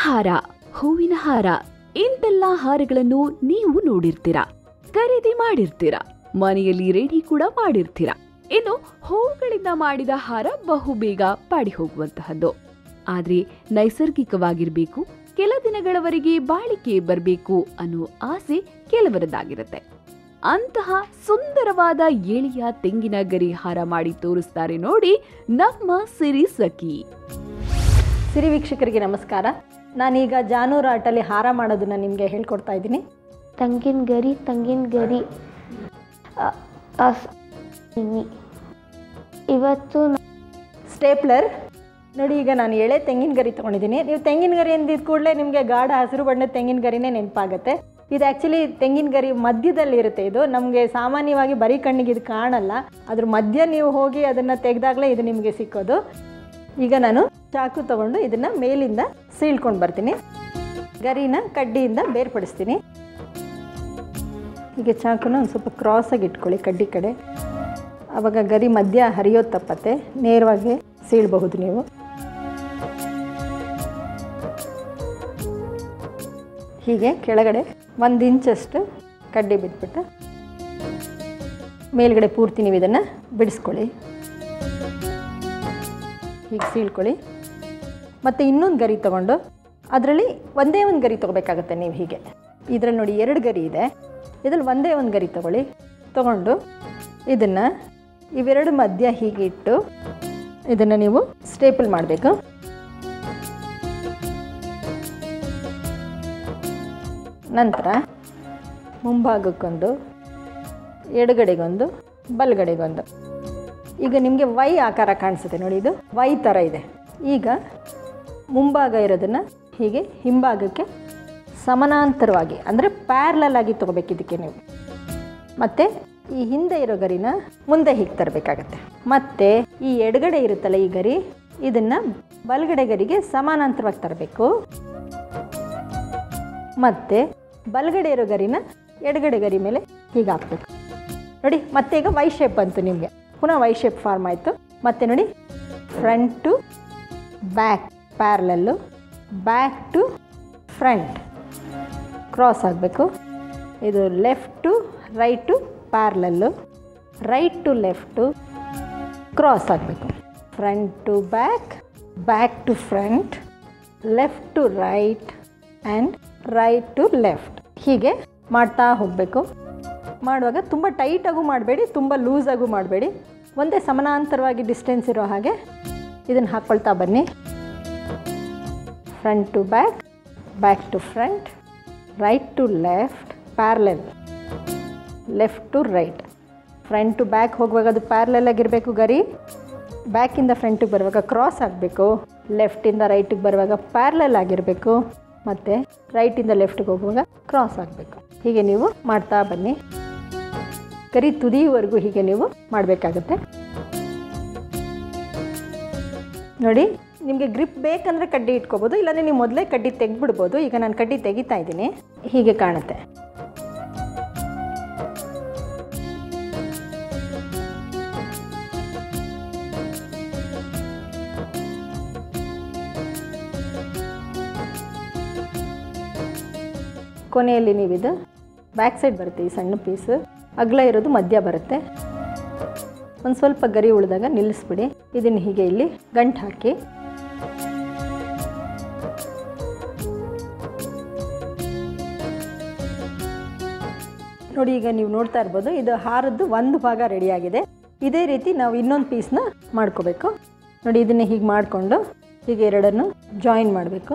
ಹಾರ ಹೂವಿನ ಹಾರ ಇಂತೆಲ್ಲ ಹಾರಗಳನ್ನು ನೀವು ನೋಡಿರ್ತೀರಾ ಖರೀದಿ ಮಾಡಿರ್ತೀರಾ ಮನೆಯಲ್ಲಿ ರೆಡಿ ಕೂಡ ಮಾಡಿರ್ತೀರಾ ಇನ್ನು ಹೂಗಳಿಂದ ಮಾಡಿದ ಹಾರ ಬಹುಬೇಗ ಪಾಡಿ ಹೋಗುವಂತಹದ್ದು ಆದ್ರೆ ನೈಸರ್ಗಿಕವಾಗಿರ್ಬೇಕು ಕೆಲ ದಿನಗಳವರೆಗೆ ಬಾಳಿಕೆ ಬರಬೇಕು ಅನ್ನೋ ಆಸೆ ಕೆಲವರದ್ದಾಗಿರುತ್ತೆ ಅಂತಹ ಸುಂದರವಾದ ಏಳಿಯ ತೆಂಗಿನ ಗರಿ ಹಾರ ಮಾಡಿ ತೋರಿಸ್ತಾರೆ ನೋಡಿ ನಮ್ಮ ಸಿರಿ ಸಖಿ ಸಿರಿ ವೀಕ್ಷಕರಿಗೆ ನಮಸ್ಕಾರ ನಾನೀಗ ಜಾನೂರು ಆಟಲ್ಲಿ ಹಾರ ಮಾಡೋದನ್ನು ನಿಮಗೆ ಹೇಳ್ಕೊಡ್ತಾ ಇದ್ದೀನಿ ತಂಗಿನ ಗರಿ ತಂಗಿನ ಗರಿ ಅ- ಅಸ್ ಇನಿ. ಇವತ್ತು ನ- ಸ್ಟೇಪ್ಲರ್ ನೋಡಿ ಈಗ ನಾನು ಎಳೆ ತೆಂಗಿನ ಗರಿ ತೊಗೊಂಡಿದ್ದೀನಿ ನೀವು ತೆಂಗಿನ ಗರಿ ಅಂದಿದ್ದ ಕೂಡಲೇ ನಿಮಗೆ ಗಾಢ ಹಸಿರು ಬಣ್ಣದ ತೆಂಗಿನ ಗರಿನೇ ನೆನಪಾಗುತ್ತೆ ಇದು ಆ್ಯಕ್ಚುಲಿ ತೆಂಗಿನ ಗರಿ ಮಧ್ಯದಲ್ಲಿ ಇರುತ್ತೆ ಇದು ನಮಗೆ ಸಾಮಾನ್ಯವಾಗಿ ಬರೀ ಕಣ್ಣಿಗೆ ಇದು ಕಾಣಲ್ಲ ಅದ್ರ ಮಧ್ಯ ನೀವು ಹೋಗಿ ಅದನ್ನು ತೆಗೆದಾಗಲೇ ಇದು ನಿಮಗೆ ಸಿಕ್ಕೋದು ಈಗ ನಾನು ಚಾಕು ತಗೊಂಡು ಇದನ್ನು ಮೇಲಿಂದ ಸೀಳ್ಕೊಂಡು ಬರ್ತೀನಿ ಗರಿನ ಕಡ್ಡಿಯಿಂದ ಬೇರ್ಪಡಿಸ್ತೀನಿ ಹೀಗೆ ಚಾಕುನ ಒಂದು ಸ್ವಲ್ಪ ಕ್ರಾಸಾಗಿ ಇಟ್ಕೊಳ್ಳಿ ಕಡ್ಡಿ ಕಡೆ ಆವಾಗ ಗರಿ ಮಧ್ಯ ಹರಿಯೋದು ತಪ್ಪತ್ತೆ ನೇರವಾಗಿ ಸೀಳಬಹುದು ನೀವು ಹೀಗೆ ಕೆಳಗಡೆ ಒಂದು ಇಂಚಷ್ಟು ಕಡ್ಡಿ ಬಿಟ್ಬಿಟ್ಟು ಮೇಲ್ಗಡೆ ಪೂರ್ತಿ ನೀವು ಇದನ್ನು ಬಿಡಿಸ್ಕೊಳ್ಳಿ ಹೀಗೆ ಸೀಳ್ಕೊಳ್ಳಿ ಮತ್ತು ಇನ್ನೊಂದು ಗರಿ ತಗೊಂಡು ಅದರಲ್ಲಿ ಒಂದೇ ಒಂದು ಗರಿ ತೊಗೋಬೇಕಾಗತ್ತೆ ನೀವು ಹೀಗೆ ಇದರಲ್ಲಿ ನೋಡಿ ಎರಡು ಗರಿ ಇದೆ ಇದರಲ್ಲಿ ಒಂದೇ ಒಂದು ಗರಿ ತಗೊಳ್ಳಿ ತಗೊಂಡು ಇದನ್ನು ಇವೆರಡು ಮಧ್ಯ ಹೀಗೆ ಇಟ್ಟು ಇದನ್ನು ನೀವು ಸ್ಟೇಪಲ್ ಮಾಡಬೇಕು ನಂತರ ಮುಂಭಾಗಕ್ಕೊಂದು ಎಡಗಡೆಗೊಂದು ಬಲಗಡೆಗೊಂದು ಈಗ ನಿಮಗೆ ವೈ ಆಕಾರ ಕಾಣಿಸುತ್ತೆ ನೋಡಿ ಇದು ವೈ ಥರ ಇದೆ ಈಗ ಮುಂಭಾಗ ಇರೋದನ್ನು ಹೀಗೆ ಹಿಂಭಾಗಕ್ಕೆ ಸಮಾನಾಂತರವಾಗಿ ಅಂದರೆ ಪ್ಯಾರ್ಲಲ್ ಆಗಿ ತೊಗೋಬೇಕು ಇದಕ್ಕೆ ನೀವು ಮತ್ತು ಈ ಹಿಂದೆ ಇರೋ ಗರಿನ ಮುಂದೆ ಹೀಗೆ ತರಬೇಕಾಗತ್ತೆ ಮತ್ತು ಈ ಎಡಗಡೆ ಇರುತ್ತಲ್ಲ ಈ ಗರಿ ಇದನ್ನು ಬಲಗಡೆ ಗರಿಗೆ ಸಮಾನಾಂತರವಾಗಿ ತರಬೇಕು ಮತ್ತು ಬಲಗಡೆ ಇರೋ ಗರಿನ ಎಡಗಡೆ ಗರಿ ಮೇಲೆ ಹೀಗೆ ಹಾಕ್ಬೇಕು ನೋಡಿ ಮತ್ತೆ ಈಗ ವೈ ಶೇಪ್ ಬಂತು ನಿಮಗೆ ಪುನಃ ವೈ ಶೇಪ್ ಫಾರ್ಮ್ ಆಯಿತು ಮತ್ತೆ ನೋಡಿ front to back parallel back to front cross ಆಗಬೇಕು ಇದು left to right to parallel right to left cross ಆಗಬೇಕು front to back back to front left to right and right to left ಹೀಗೆ ಮಾಡ್ತಾ ಹೋಗಬೇಕು ಮಾಡುವಾಗ ತುಂಬ ಟೈಟಾಗೂ ಮಾಡಬೇಡಿ ತುಂಬ ಲೂಸಾಗೂ ಮಾಡಬೇಡಿ ಒಂದೇ ಸಮಾನಾಂತರವಾಗಿ ಡಿಸ್ಟೆನ್ಸ್ ಇರೋ ಹಾಗೆ ಇದನ್ನು ಹಾಕ್ಕೊಳ್ತಾ ಬನ್ನಿ front to back back to front right to left parallel left to right front to back ಹೋಗುವಾಗ ಅದು ಪ್ಯಾರ್ಲೆಲ್ ಆಗಿರಬೇಕು ಗರಿ ಬ್ಯಾಕಿಂದ ಫ್ರಂಟಿಗೆ ಬರುವಾಗ ಕ್ರಾಸ್ ಆಗಬೇಕು ಲೆಫ್ಟಿಂದ ರೈಟಿಗೆ ಬರುವಾಗ ಪ್ಯಾರ್ಲೆಲ್ ಆಗಿರಬೇಕು ಮತ್ತು ರೈಟಿಂದ ಲೆಫ್ಟಿಗೆ ಹೋಗುವಾಗ ಕ್ರಾಸ್ ಆಗಬೇಕು ಹೀಗೆ ನೀವು ಮಾಡ್ತಾ ಬನ್ನಿ ಗರಿ ತುದಿಯವರೆಗೂ ಹೀಗೆ ನೀವು ಮಾಡಬೇಕಾಗತ್ತೆ ನೋಡಿ ನಿಮಗೆ ಗ್ರಿಪ್ ಬೇಕಂದರೆ ಕಡ್ಡಿ ಇಟ್ಕೋಬೋದು ಇಲ್ಲಾಂದರೆ ನೀವು ಮೊದಲೇ ಕಡ್ಡಿ ತೆಗೆದ್ಬಿಡ್ಬೋದು ಈಗ ನಾನು ಕಡ್ಡಿ ತೆಗಿತಾ ಇದ್ದೀನಿ ಹೀಗೆ ಕಾಣುತ್ತೆ ಕೊನೆಯಲ್ಲಿ ನೀವಿದು ಬ್ಯಾಕ್ ಸೈಡ್ ಬರುತ್ತೆ ಈ ಸಣ್ಣ ಪೀಸು ಅಗಲ ಇರೋದು ಮಧ್ಯ ಬರುತ್ತೆ ಒಂದು ಸ್ವಲ್ಪ ಗರಿ ಉಳಿದಾಗ ನಿಲ್ಲಿಸ್ಬಿಡಿ ಇದನ್ನು ಹೀಗೆ ಇಲ್ಲಿ ಗಂಟು ಹಾಕಿ ನೋಡಿ ಈಗ ನೀವು ನೋಡ್ತಾ ಇರ್ಬೋದು ಇದು ಹಾರದ್ದು ಒಂದು ಭಾಗ ರೆಡಿಯಾಗಿದೆ ಇದೇ ರೀತಿ ನಾವು ಇನ್ನೊಂದು ಪೀಸ್ನ ಮಾಡ್ಕೋಬೇಕು ನೋಡಿ ಇದನ್ನು ಹೀಗೆ ಮಾಡಿಕೊಂಡು ಹೀಗೆ ಎರಡನ್ನು ಜಾಯಿನ್ ಮಾಡಬೇಕು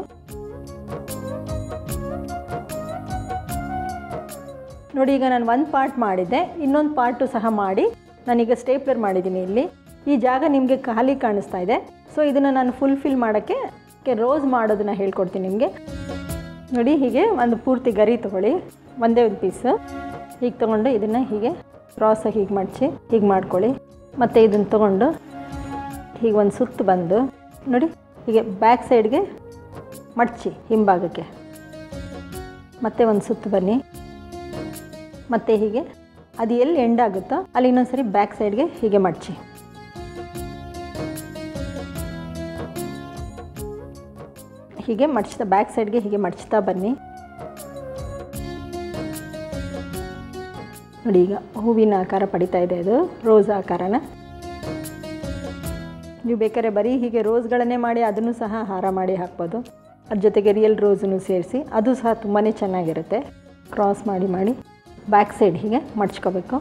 ನೋಡಿ ಈಗ ನಾನು ಒಂದು ಪಾರ್ಟ್ ಮಾಡಿದ್ದೆ ಇನ್ನೊಂದು ಪಾರ್ಟು ಸಹ ಮಾಡಿ ನಾನೀಗ ಸ್ಟೇಪ್ಲರ್ ಮಾಡಿದ್ದೀನಿ ಇಲ್ಲಿ ಈ ಜಾಗ ನಿಮಗೆ ಖಾಲಿ ಕಾಣಿಸ್ತಾ ಇದೆ ಸೊ ಇದನ್ನು ನಾನು ಫುಲ್ಫಿಲ್ ಮಾಡೋಕ್ಕೆ ರೋಸ್ ಮಾಡೋದನ್ನ ಹೇಳ್ಕೊಡ್ತೀನಿ ನಿಮಗೆ ನೋಡಿ ಹೀಗೆ ಒಂದು ಪೂರ್ತಿ ಗರಿ ತೊಗೊಳ್ಳಿ ಒಂದೇ ಒಂದು ಪೀಸು ಹೀಗೆ ತೊಗೊಂಡು ಇದನ್ನು ಹೀಗೆ ಕ್ರಾಸಾಗಿ ಹೀಗೆ ಮಡಚಿ ಹೀಗೆ ಮಾಡ್ಕೊಳ್ಳಿ ಮತ್ತು ಇದನ್ನು ತೊಗೊಂಡು ಹೀಗೆ ಒಂದು ಸುತ್ತು ಬಂದು ನೋಡಿ ಹೀಗೆ ಬ್ಯಾಕ್ ಸೈಡ್ಗೆ ಮಡಚಿ ಹಿಂಭಾಗಕ್ಕೆ ಮತ್ತೆ ಒಂದು ಸುತ್ತು ಬನ್ನಿ ಮತ್ತೆ ಹೀಗೆ ಅದು ಎಲ್ಲಿ ಎಂಡ್ ಆಗುತ್ತೋ ಅಲ್ಲಿ ಇನ್ನೊಂದ್ಸರಿ ಬ್ಯಾಕ್ ಸೈಡ್ಗೆ ಹೀಗೆ ಮಡಚಿ ಹೀಗೆ ಮಡ್ಚ್ತಾ ಬ್ಯಾಕ್ ಸೈಡ್ಗೆ ಹೀಗೆ ಮಡ್ಚ್ತಾ ಬನ್ನಿ ನೋಡಿ ಈಗ ಹೂವಿನ ಆಕಾರ ಪಡಿತಾ ಇದೆ ಅದು ರೋಸ್ ಆಕಾರನ ನೀವು ಬೇಕಾದ್ರೆ ಬರೀ ಹೀಗೆ ರೋಸ್ಗಳನ್ನೇ ಮಾಡಿ ಅದನ್ನು ಸಹ ಹಾರ ಮಾಡಿ ಹಾಕ್ಬೋದು ಅದ್ರ ಜೊತೆಗೆ ರಿಯಲ್ ರೋಸನ್ನು ಸೇರಿಸಿ ಅದು ಸಹ ತುಂಬಾ ಚೆನ್ನಾಗಿರುತ್ತೆ ಕ್ರಾಸ್ ಮಾಡಿ ಮಾಡಿ ಬ್ಯಾಕ್ ಸೈಡ್ ಹೀಗೆ ಮಡ್ಚ್ಕೋಬೇಕು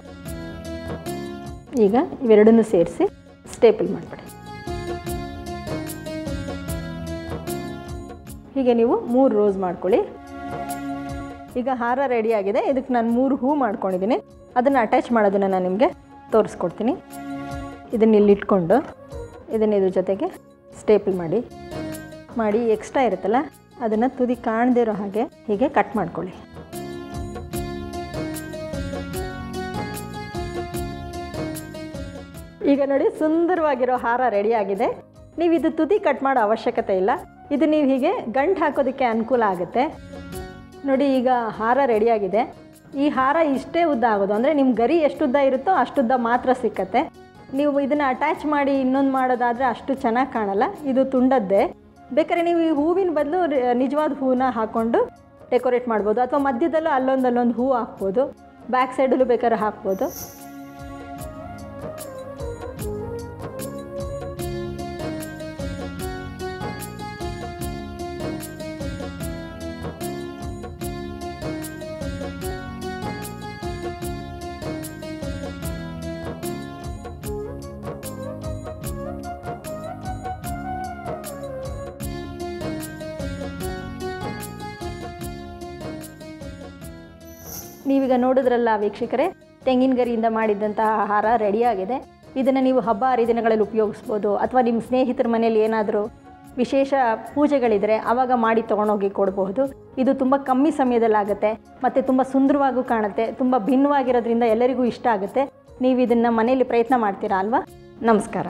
ಈಗ ಇವೆರಡನ್ನೂ ಸೇರಿಸಿ ಸ್ಟೇಪಲ್ ಮಾಡಿಬಿಡಿ ಹೀಗೆ ನೀವು ಮೂರು ರೋಸ್ ಮಾಡ್ಕೊಳ್ಳಿ ಈಗ ಹಾರ ರೆಡಿ ಆಗಿದೆ ಇದಕ್ಕೆ ನಾನು ಮೂರು ಹೂ ಮಾಡ್ಕೊಂಡಿದ್ದೀನಿ ಅದನ್ನು ಅಟ್ಯಾಚ್ ಮಾಡೋದನ್ನು ನಾನು ನಿಮಗೆ ತೋರಿಸ್ಕೊಡ್ತೀನಿ ಇದನ್ನ ಇಲ್ಲಿ ಇಟ್ಕೊಂಡು ಇದನ್ನ ಇದ್ರ ಜೊತೆಗೆ ಸ್ಟೇಪಲ್ ಮಾಡಿ ಮಾಡಿ ಎಕ್ಸ್ಟ್ರಾ ಇರುತ್ತಲ್ಲ ಅದನ್ನು ತುದಿ ಕಾಣದೇ ಇರೋ ಹಾಗೆ ಹೀಗೆ ಕಟ್ ಮಾಡ್ಕೊಳ್ಳಿ ಈಗ ನೋಡಿ ಸುಂದರವಾಗಿರೋ ಹಾರ ರೆಡಿ ಆಗಿದೆ ನೀವು ಇದು ತುದಿ ಕಟ್ ಮಾಡೋ ಅವಶ್ಯಕತೆ ಇಲ್ಲ ಇದು ನೀವು ಹೀಗೆ ಗಂಟು ಹಾಕೋದಕ್ಕೆ ಅನುಕೂಲ ಆಗುತ್ತೆ ನೋಡಿ ಈಗ ಹಾರ ರೆಡಿಯಾಗಿದೆ ಈ ಹಾರ ಇಷ್ಟೇ ಉದ್ದ ಆಗೋದು ಅಂದರೆ ನಿಮ್ಮ ಗರಿ ಎಷ್ಟು ಉದ್ದ ಇರುತ್ತೋ ಅಷ್ಟುದ್ದ ಮಾತ್ರ ಸಿಕ್ಕತ್ತೆ ನೀವು ಇದನ್ನು ಅಟ್ಯಾಚ್ ಮಾಡಿ ಇನ್ನೊಂದು ಮಾಡೋದಾದರೆ ಅಷ್ಟು ಚೆನ್ನಾಗಿ ಕಾಣಲ್ಲ ಇದು ತುಂಡದ್ದೇ ಬೇಕಾದ್ರೆ ನೀವು ಈ ಹೂವಿನ ಬದಲು ನಿಜವಾದ ಹೂವನ್ನ ಹಾಕ್ಕೊಂಡು ಡೆಕೋರೇಟ್ ಮಾಡ್ಬೋದು ಅಥವಾ ಮಧ್ಯದಲ್ಲೂ ಅಲ್ಲೊಂದು ಅಲ್ಲೊಂದು ಹೂ ಹಾಕ್ಬೋದು ಬ್ಯಾಕ್ ಸೈಡಲ್ಲೂ ಬೇಕಾದ್ರೆ ಹಾಕ್ಬೋದು ನೀವೀಗ ನೋಡಿದ್ರಲ್ಲ ವೀಕ್ಷಕರೇ ತೆಂಗಿನ ಗರಿಯಿಂದ ಮಾಡಿದ್ದಂತಹ ಆಹಾರ ರೆಡಿಯಾಗಿದೆ ಇದನ್ನು ನೀವು ಹಬ್ಬ ಹರಿದಿನಗಳಲ್ಲಿ ಉಪಯೋಗಿಸ್ಬೋದು ಅಥವಾ ನಿಮ್ಮ ಸ್ನೇಹಿತರ ಮನೇಲಿ ಏನಾದರೂ ವಿಶೇಷ ಪೂಜೆಗಳಿದ್ರೆ ಆವಾಗ ಮಾಡಿ ತೊಗೊಂಡೋಗಿ ಕೊಡಬಹುದು ಇದು ತುಂಬ ಕಮ್ಮಿ ಸಮಯದಲ್ಲಾಗುತ್ತೆ ಮತ್ತು ತುಂಬ ಸುಂದರವಾಗೂ ಕಾಣುತ್ತೆ ತುಂಬ ಭಿನ್ನವಾಗಿರೋದ್ರಿಂದ ಎಲ್ಲರಿಗೂ ಇಷ್ಟ ಆಗುತ್ತೆ ನೀವು ಇದನ್ನು ಮನೆಯಲ್ಲಿ ಪ್ರಯತ್ನ ಮಾಡ್ತೀರಾ ಅಲ್ವಾ ನಮಸ್ಕಾರ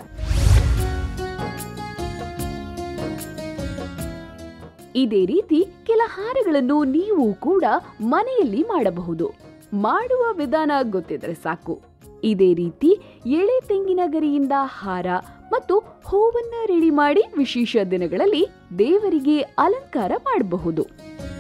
ಇದೇ ರೀತಿ ಕೆಲ ಹಾರಗಳನ್ನು ನೀವು ಕೂಡ ಮನೆಯಲ್ಲಿ ಮಾಡಬಹುದು ಮಾಡುವ ವಿಧಾನ ಗೊತ್ತಿದ್ರೆ ಸಾಕು ಇದೇ ರೀತಿ ಎಳೆ ತೆಂಗಿನ ಗರಿಯಿಂದ ಹಾರ ಮತ್ತು ಹೂವನ್ನ ರೆಡಿ ಮಾಡಿ ವಿಶೇಷ ದಿನಗಳಲ್ಲಿ ದೇವರಿಗೆ ಅಲಂಕಾರ ಮಾಡಬಹುದು